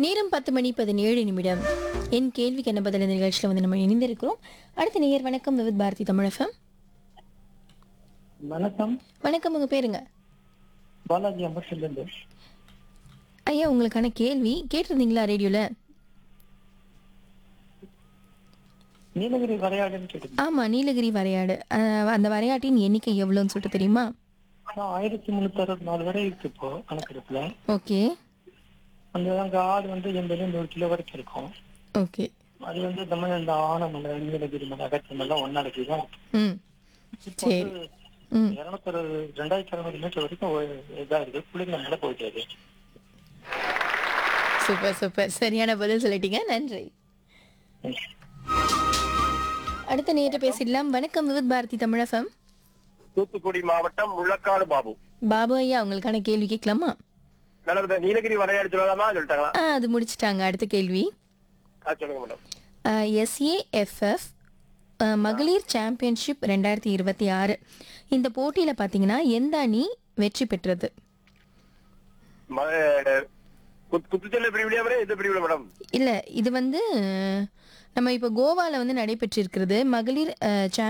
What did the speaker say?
நேரம் பத்து மணி பதினேழு நிமிடம் என் கேள்விக்கு என்ன பதில் இந்த நிகழ்ச்சியில் வந்து நம்ம இணைந்திருக்கிறோம் அடுத்த நேயர் வணக்கம் விவித் பாரதி தமிழகம் வணக்கம் வணக்கம் உங்க பேருங்க பாலாஜி அம்பட்டிலிருந்து ஐயா உங்களுக்கான கேள்வி கேட்டிருந்தீங்களா ரேடியோல நீலகிரி வரையாடுன்னு கேட்டேன் ஆமா நீலகிரி வரையாடு அஹ், அந்த வரையாட்டின் எண்ணிக்கை எவ்வளோன்னு சொல்லிட்டு தெரியுமா நான் ஆயிரத்தி முன்னூத்தி அறுபத்தி நாலு வரை இருக்கு இப்போ கணக்கெடுப்புல ஓகே அந்த அங்க ஆடு வந்து எண்பது நூறு கிலோ வரைக்கும் இருக்கும் ஓகே அது வந்து தமிழ் இந்த ஆனமலை நீலகிரி மலை அகற்றமெல்லாம் ஒன்னாடி தான் இருக்கு. ம் இப்போ சரி வந்து ம் இருநூத்தி அறுபது ரெண்டாயிரத்தி அறுநூறு மீட்டர் வரைக்கும் ஒரு இதா இருக்கு புள்ளிங்க மேல போயிட்டு அது சூப்பர் சூப்பர் சரியான பதில் சொல்லிட்டீங்க நன்றி அடுத்த நேற்று பேசிடலாம் வணக்கம் விவித் பாரதி தமிழகம் தூத்துக்குடி மாவட்டம் முள்ளக்காடு பாபு பாபு ஐயா உங்களுக்கான கேள்வி கேட்கலாமா மேடம் இந்த நீலகிரி வரையாடு சொல்லலாமா சொல்லிட்டாங்களா ஆ அது முடிச்சிட்டாங்க அடுத்த கேள்வி ஆ, சொல்லுங்க மேடம் எஸ்ஏஎஃப்எஃப் மகளிர் சாம்பியன்ஷிப் ரெண்டாயிரத்தி இருபத்தி ஆறு இந்த போட்டியில் பார்த்தீங்கன்னா எந்த அணி வெற்றி பெற்றது ம- குத்து- குத்துச்சண்டை பிரிவிலையா மேடம் எந்த பிரிவுல மேடம் இல்லை இது வந்து அஹ், நம்ம இப்போ கோவாவில் வந்து நடைபெற்றிருக்கிறது மகளிர் சாம்பியன்